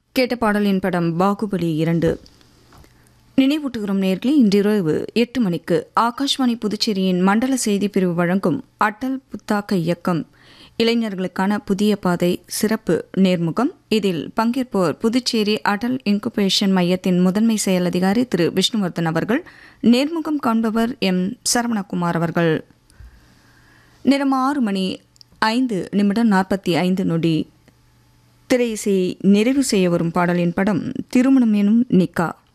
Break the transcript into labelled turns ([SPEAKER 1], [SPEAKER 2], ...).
[SPEAKER 1] கேட்ட பாடலின் படம் பாகுபலி இரண்டு நினைவூட்டுகிறோம் நேர்களே இன்றிரவு எட்டு மணிக்கு ஆகாஷ்வாணி புதுச்சேரியின் மண்டல செய்தி பிரிவு வழங்கும் அட்டல் புத்தாக்க இயக்கம் இளைஞர்களுக்கான புதிய பாதை சிறப்பு நேர்முகம் இதில் பங்கேற்போர் புதுச்சேரி அடல் இன்குபேஷன் மையத்தின் முதன்மை செயல் அதிகாரி திரு விஷ்ணுவர்தன் அவர்கள் நேர்முகம் காண்பவர் எம் சரவணகுமார் அவர்கள் நிறம் ஆறு மணி ஐந்து நிமிடம் நாற்பத்தி ஐந்து நொடி திரையிசை நிறைவு செய்ய வரும் பாடலின் படம் திருமணம் எனும் நிக்கா